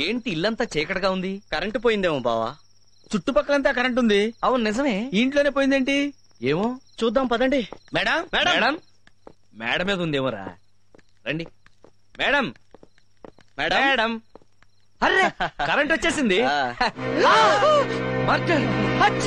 ఏంటి ఇల్లంతా చీకటిగా ఉంది కరెంటు పోయిందేమో బావా చుట్టుపక్కలంతా కరెంట్ ఉంది అవును నిజమే ఈ ఇంట్లోనే పోయిందేంటి ఏమో చూద్దాం పదండి మేడం మేడం మేడం మీద ఉందేమోరా రండి మేడం మేడం మేడం అరే కరెంట్ వచ్చేసింది ఆ. మర్డర్ హత్య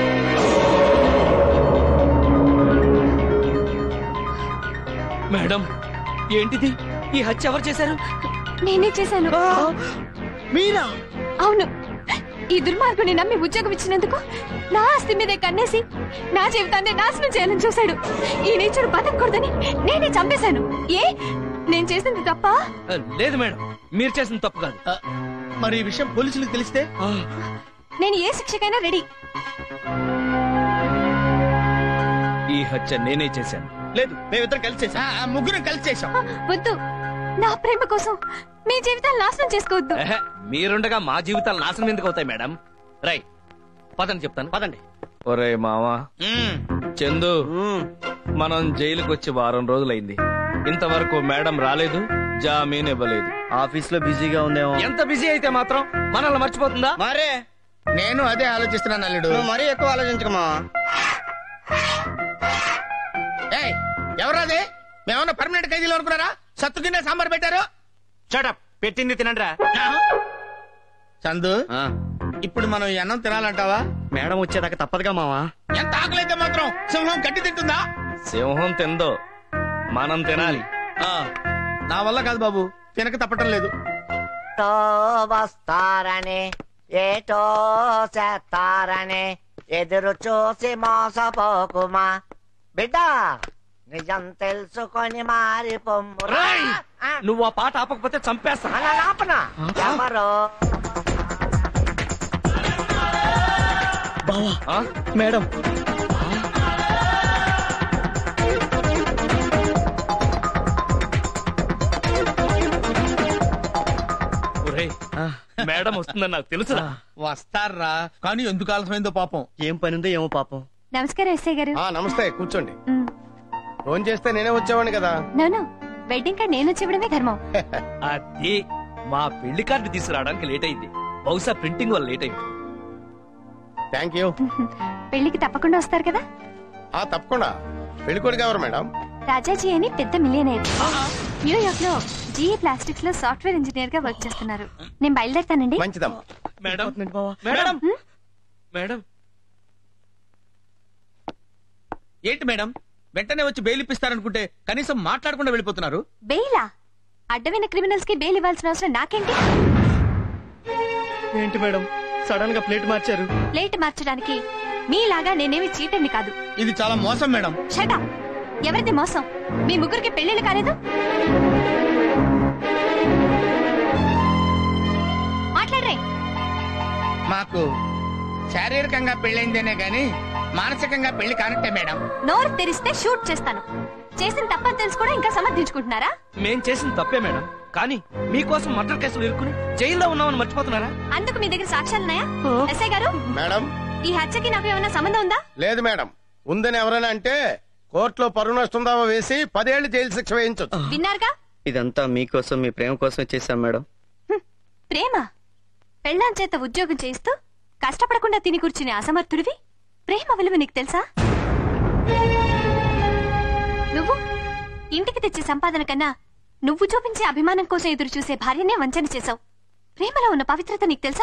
మేడం ఏంటిది ఈ హత్య ఎవరు చేశారు నేనే చేశాను మీరా అవును ఈ దుర్మార్గుని నమ్మి ఉద్యోగం ఇచ్చినందుకు నా ఆస్తి మీదే కన్నేసి నా జీవితాన్ని నాశనం చేయాలని చూశాడు ఈ నీచుడు బతకూడదని నేనే చంపేశాను ఏ నేను చేసింది తప్ప ఆ, లేదు మేడం మీరు చేసిన తప్పు కాదు ఆ, మరి ఈ విషయం పోలీసులకు తెలిస్తే నేను ఏ శిక్షకైనా రెడీ ఈ హత్య నేనే చేశాను లేదు మేమిద్దరం కలిసి చేసాం ఆ, ఆ, ముగ్గురం కలిసి చేశాం వద్దు నా ప్రేమ కోసం మీ జీవితాలు నాశనం చేసుకోవద్దు ఎహె, మీరుండగా మా జీవితాలు నాశనం ఎందుకు అవుతాయి మేడం రై పదని చెప్తాను పదండి ఒరే మావా మ్మ్. చందు మ్మ్. మనం జైలుకి వచ్చి వారం రోజులైంది ఇంతవరకు మేడం రాలేదు జామీన్ ఇవ్వలేదు ఆఫీస్ లో బిజీగా ఉందేమో ఎంత బిజీ అయితే మాత్రం మనల్ని మర్చిపోతుందా మరే నేను అదే ఆలోచిస్తున్నాను అల్లుడు నువ్వు మరీ ఎక్కువ ఆలోచించకమా ఏయ్ ఎవరాది మేమన్నా పర్మనెంట్ ఖైదీలు అనుకున్నారా సత్తు తినే సాంబార్ పెట్టారు షటప్ పెట్టింది తినండిరా చందు ఆ, ఇప్పుడు మనం ఈ అన్నం తినాలంటావా మేడం వచ్చేదాకా తప్పదుగా మావా ఎంత ఆకలైతే మాత్రం సింహం గట్టి తింటుందా సింహం తిందో మనం తినాలి ఆ, నా వల్ల కాదు బాబు తినక తప్పటం లేదు తో వస్తారని ఏటో చేస్తారని ఎదురు చూసి మోసపోకుమా బిడ్డ నిజం తెలుసుకొని మారి పొమ్మురా రేయ్! నువ్వు ఆ పాట ఆపకపోతే చంపేస్తా మన లాపన ఎవరో బావా ఆ? మేడం ఒరేయ్, మేడం వస్తుందని నాకు తెలుసురా వస్తారా కానీ ఎందుకు ఆలస్యమైందో పాపం ఏం పని ఉందో ఏమో పాపం నమస్కారం ఎస్ఐ గారు ఆ నమస్తే కూర్చోండి మ్, ఫోన్ చేస్తే నేనే వచ్చేవాడిని కదా నోను వెడ్డింగ్ కార్డ్ నేను వచ్చి ఇవ్వడమే ధర్మం అది మా పెళ్లి కార్డు తీసుకురావడానికి లేట్ అయింది బహుశా ప్రింటింగ్ వల్ల లేట్ అయింది థ్యాంక్ యూ పెళ్లికి తప్పకుండా వస్తారు కదా ఆ తప్పకుండా పెళ్ళికొడుకు ఎవరు మేడం రాజాజీ అని పెద్ద మిలియనర్ న్యూయార్క్ లో జీఏ ప్లాస్టిక్స్ లో సాఫ్ట్వేర్ ఇంజనీర్ గా వర్క్ చేస్తున్నారు నేను బయలుదేరుతానండి మంచిదమ్మా మేడం బావా మేడం మేడం ఏంటి మేడం వెంటనే వచ్చి బెయిల్ ఇప్పిస్తారనుకుంటే కనీసం మాట్లాడకుండా వెళ్ళిపోతున్నారు బెయిలా అడ్డమైన క్రిమినల్స్ కి బెయిల్ ఇవ్వాల్సిన అవసరం నాకేంటి ఏంటి మేడం సడన్ గా ప్లేట్ మార్చారు ప్లేట్ మార్చడానికి మీలాగా నేనేమి చీటండి కాదు ఇది చాలా మోసం మేడం షటా ఎవరిది మోసం మీ ముగ్గురికి పెళ్లిళ్ళు కాలేదు మాట్లాడరే మాకు శారీరకంగా పెళ్ళైందేనే గాని మానసికంగా పెళ్లి కానట్టే మేడం నోరు తెరిస్తే షూట్ చేస్తాను చేసిన తప్పని తెలుసు కూడా ఇంకా సమర్థించుకుంటున్నారా మేం చేసిన తప్పే మేడం కానీ మీకోసం మర్డర్ కేసులు ఇరుక్కుని జైల్లో ఉన్నామని మర్చిపోతున్నారా అందుకు మీ దగ్గర సాక్ష్యాలున్నాయా ఎస్ఐ గారు మేడం ఈ హత్యకి నాకు ఏమైనా సంబంధం ఉందా లేదు మేడం ఉందని ఎవరైనా అంటే కోర్టులో పరువు నష్టం దావా వేసి పదేళ్లు జైలు శిక్ష వేయించొచ్చు విన్నారుగా ఇదంతా మీకోసం మీ ప్రేమ కోసం చేశాం మేడం హ్మ్. ప్రేమ పెళ్ళాం చేత ఉద్యోగం చేయిస్తూ కష్టపడకుండా తిని కూర్చునే అసమర్థుడివి ప్రేమ విలువ నీకు తెలుసా నువ్వు ఇంటికి తెచ్చే సంపాదన కన్నా నువ్వు చూపించే అభిమానం కోసం ఎదురు చూసే భార్యనే వంచన చేశావు ప్రేమలో ఉన్న పవిత్రత నీకు తెలుసా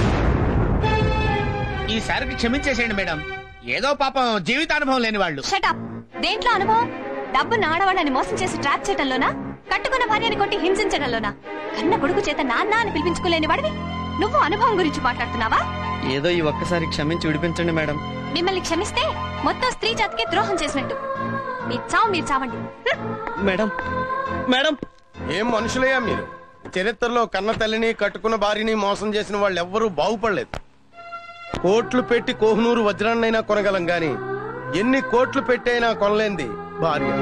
ఈసారికి క్షమించేసేయండి మేడం ఏదో పాపం జీవితానుభవం లేని వాళ్ళు షటప్ దేంట్లో అనుభవం డబ్బున్న ఆడవాళ్ళని మోసం చేసి ట్రాప్ చేయడంలోనా కట్టుకున్న భార్యని కొట్టి హింసించడంలోనా కన్న కొడుకు చేత నాన్న అని పిలిపించుకోలేని వాడివి నువ్వు అనుభవం గురించి మాట్లాడుతున్నావా ఏదో ఈ ఒక్కసారి క్షమించి విడిపించండి మేడం మిమ్మల్ని క్షమిస్తే మొత్తం స్త్రీ జాతికి ద్రోహం చేసినట్టు మీ చావు మీరు చావండి హ్మ్. మేడం మేడం ఏం మనుషులయ్యా మీరు చరిత్రలో కన్న తల్లిని కట్టుకున్న భార్యని మోసం చేసిన వాళ్ళు ఎవ్వరూ బాగుపడలేదు కోట్లు పెట్టి కోహ్నూరు వజ్రాన్నైనా కొనగలం గాని ఎన్ని కోట్లు పెట్టైనా కొనలేంది భార్య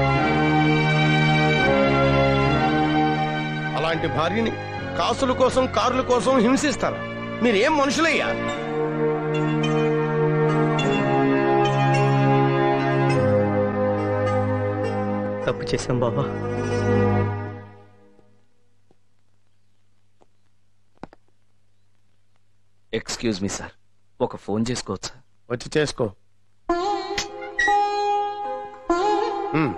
అలాంటి భార్యని కాసుల కోసం కార్ల కోసం హింసిస్తారు మీరేం మనుషులయ్యా తప్పు చేశాం బాబా ఎక్స్క్యూజ్ మీ సార్ ఒక ఫోన్ చేసుకోవచ్చా వచ్చి చేసుకో ఉమ్,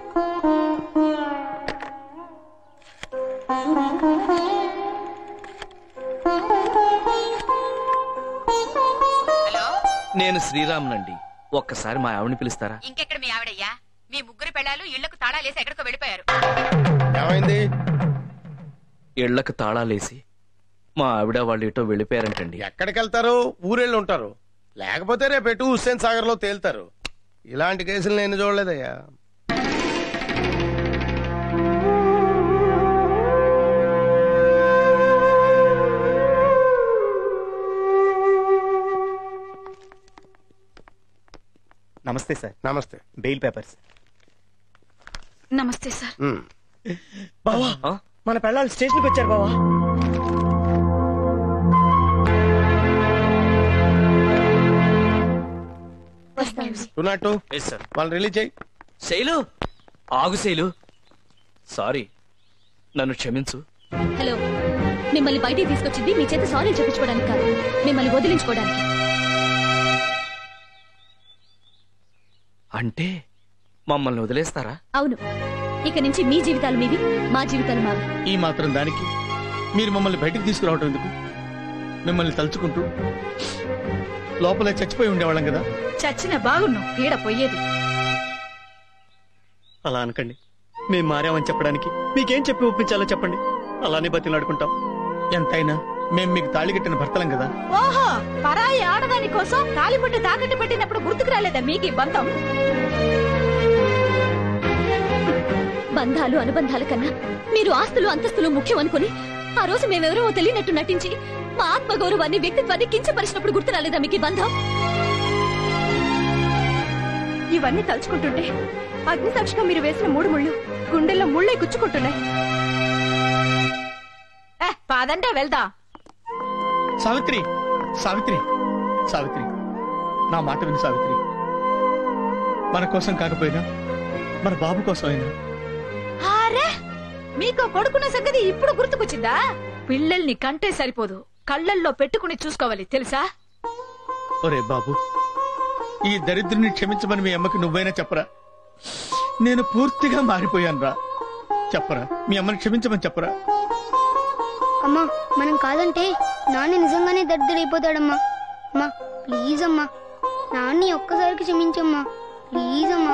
నేను శ్రీరామ్నండి ఒక్కసారి మా ఆవిడని పిలుస్తారా ఇంకెక్కడ మీ ఆవిడయ్యా మీ ముగ్గురు పెళ్ళాలు ఇళ్లకు తాళాలేసి ఎక్కడికో వెళ్ళిపోయారు ఏమైంది ఇళ్లకు తాళాలేసి మా ఆవిడ వాళ్ళు ఎటో వెళ్ళిపోయారంటండి ఎక్కడికి వెళ్తారు ఊరెళ్ళి ఉంటారు లేకపోతే రేపు ఎటు హుస్సేన్ సాగర్ లో తేలుతారు ఇలాంటి కేసులు నేను చూడలేదయ్యా నమస్తే సార్ నమస్తే బెయిల్ పేపర్స్ నమస్తే సార్ ఉమ్. బావా ఆ? మన పిల్లలు స్టేషన్కి వచ్చారు బావా టూ నాట్ టూ సార్ వాళ్ళని రిలీజ్ చేయి శైలు ఆగు శైలు సారీ నన్ను క్షమించు హలో మిమ్మల్ని బయటికి తీసుకొచ్చింది మీ చేత సారీ చెప్పించుకోవడానికి కాదు మిమ్మల్ని వదిలించుకోవడానికి అంటే మమ్మల్ని వదిలేస్తారా అవును ఇక నుంచి మీ జీవితాలు మీవి మా జీవితాలు మావి ఈ మాత్రం దానికి మీరు మమ్మల్ని బయటికి తీసుకురావటం ఎందుకు మిమ్మల్ని తలుచుకుంటూ లోపలే చచ్చిపోయి ఉండేవాళ్ళం కదా చచ్చిన బాగున్నావు పీడ పోయేది అలా అనకండి మేము మారామని చెప్పడానికి మీకేం చెప్పి ఒప్పించాలో చెప్పండి అలానే బతిలాడుకుంటాం ఎంతైనా మేం మీకు తాళి కట్టిన భర్తలం కదా ఓహో పరాయి ఆడదాని కోసం తాలిబుట్టు తాకట్టు పెట్టినప్పుడు గుర్తుకు రాలేదా మీకు ఈ బంధం బంధాలు అనుబంధాల కన్నా మీరు ఆస్తులు అంతస్తులు ముఖ్యం అనుకుని ఆ రోజు మేమెవరో తెలియనట్టు నటించి మా ఆత్మగౌరవాన్ని వ్యక్తిత్వాన్ని కించపరిచినప్పుడు గుర్తు రాలేదా మీకు ఈ బంధం ఇవన్నీ తలుచుకుంటుంటే అగ్ని సాక్షిగా మీరు వేసిన మూడు ముళ్ళు గుండెల్లో ముళ్ళే గుచ్చుకుంటున్నాయి పాదంటే వెళ్దా సావిత్రి సావిత్రి సావిత్రి నా మాట విని సావిత్రి మన కోసం కాకపోయినా మన బాబు కోసమైనా అరే మీకు కొడుకున్న సంగతి ఇప్పుడు గుర్తుకొచ్చిందా పిల్లల్ని కంటే సరిపోదు కళ్ళల్లో పెట్టుకుని చూసుకోవాలి తెలుసా ఒరే బాబు ఈ దరిద్రుని క్షమించమని మీ అమ్మకి నువ్వైనా చెప్పరా నేను పూర్తిగా మారిపోయాను రా చెప్పరా మీ అమ్మని క్షమించమని చెప్పరా అమ్మా మనం కాదంటే నాన్న నిజంగానే దరిద్రుడైపోతాడమ్మా అమ్మా ప్లీజ్ అమ్మా నాన్ని ఒక్కసారికి క్షమించమ్మా ప్లీజ్ అమ్మా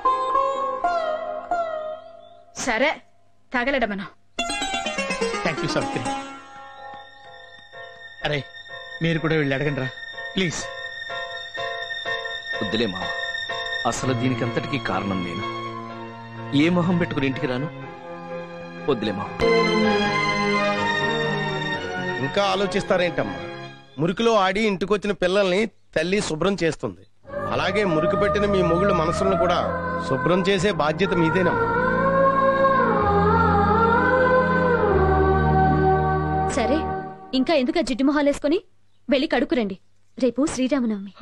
సరే తగలడమను థ్యాంక్ యూ సావిత్రి అరే మీరు కూడా వెళ్ళి అడగండి రా ప్లీజ్ వద్దులే మావ అసలు దీనికి అంతటికీ కారణం నేను ఏ మొహం పెట్టుకుని ఇంటికి రాను వద్దులే మావ ఇంకా ఆలోచిస్తారేంటమ్మా మురికిలో ఆడి ఇంటికొచ్చిన పిల్లల్ని తల్లి శుభ్రం చేస్తుంది అలాగే మురికి పెట్టిన మీ మొగుళ్ళ మనసులను కూడా శుభ్రం చేసే బాధ్యత మీదేనమ్మా సరే ఇంకా ఎందుకు ఆ జిడ్డు మొహాలేసుకొని వెళ్ళి కడుకురండి రేపు శ్రీరామనవమి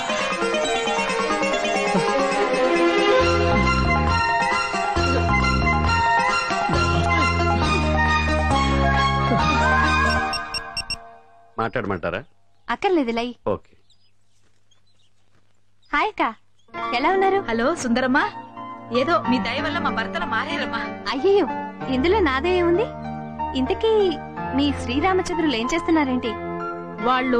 మాట్లాడమంటారా అక్కర్లేదు లై ఓకే హాయ్ అక్క ఎలా ఉన్నారు హలో సుందరమ్మా ఏదో మీ దయ వల్ల మా భర్తలు మారారమ్మా అయ్యయ్యో ఇందులో నాదే ఏముంది ఇంతకీ మీ శ్రీరామచంద్రులు ఏం చేస్తున్నారేంటి వాళ్ళు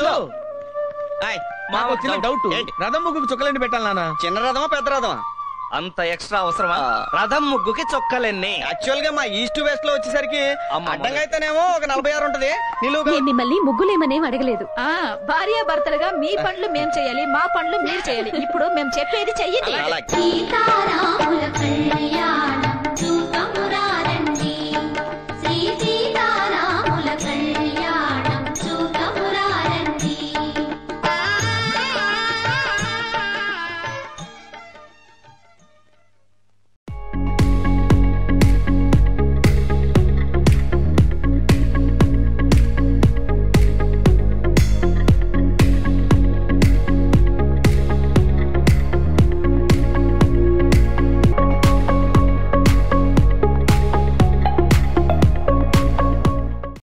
మాకు చిన్న డౌట్ ఏంటి? రథం ముగ్గుకు చుక్కలండి పెట్టాలి నాన్న చిన్న రథమా పెద్ద రథమా అంత ఎక్స్ట్రా అవసరమా ఆ. రథం ముగ్గుకి చొక్కలెన్ని యాక్చువల్ గా మా ఈస్ట్ వెస్ట్ లో వచ్చేసరికి అమ్మ, అడ్డంగా అయితేనేమో ఒక నలభై ఆరు ఉంటది నిలువుగా నేను మిమ్మల్ని ముగ్గులేమనేం అడగలేదు ఆ భార్య భర్తలుగా మీ పనులు మేం చేయాలి మా పనులు మీరు చేయాలి ఇప్పుడు మేము చెప్పేది చెయ్యండి అలాగే సీతారాముల కళ్యాణ